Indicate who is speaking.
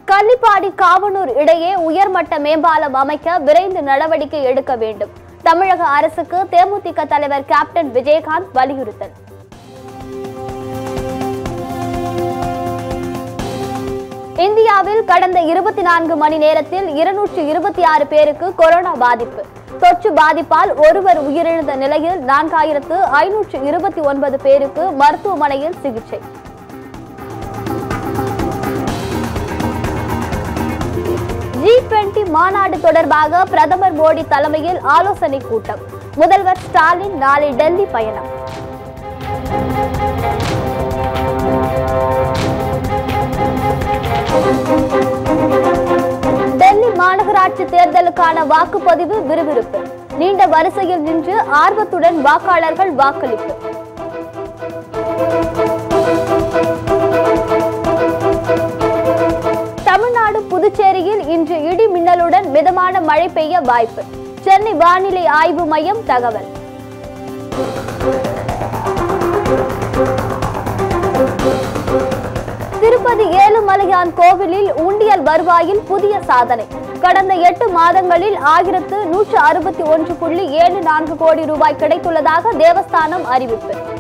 Speaker 1: கள்ளிப்பாடி காவனூர் இடையே உயர்மட்ட மேம்பாலம் அமைக்க விரைந்து நடவடிக்கை எடுக்க வேண்டும் தமிழக அரசுக்கு தேமுதிக தலைவர் கேப்டன் விஜயகாந்த் வலியுறுத்தல் இந்தியாவில் கடந்த இருபத்தி நான்கு மணி நேரத்தில் இருநூற்று இருபத்தி ஆறு பேருக்கு கொரோனா பாதிப்பு தொற்று பாதிப்பால் ஒருவர் உயிரிழந்த நிலையில் நான்காயிரத்து ஐநூற்று இருபத்தி ஒன்பது பேருக்கு மருத்துவமனையில் சிகிச்சை ஜி டுவெண்டி மாநாடு தொடர்பாக பிரதமர் மோடி தலைமையில் ஆலோசனை கூட்டம் முதல்வர் ஸ்டாலின் நாளை டெல்லி பயணம் டெல்லி மாநகராட்சி தேர்தலுக்கான வாக்குப்பதிவு விறுவிறுப்பு நீண்ட வரிசையில் நின்று ஆர்வத்துடன் வாக்காளர்கள் வாக்களிப்பு தமிழ்நாடு புதுச்சேரியில் இன்று இடி மின்னலுடன் மிதமான மழை பெய்ய வாய்ப்பு சென்னை வானிலை ஆய்வு மையம் தகவல் திருப்பதி ஏழுமலையான் கோவிலில் உண்டியல் வருவாயில் புதிய சாதனை கடந்த எட்டு மாதங்களில் ஆயிரத்து நூற்று அறுபத்தி ஒன்று புள்ளி ஏழு நான்கு கோடி ரூபாய் கிடைத்துள்ளதாக தேவஸ்தானம் அறிவிப்பு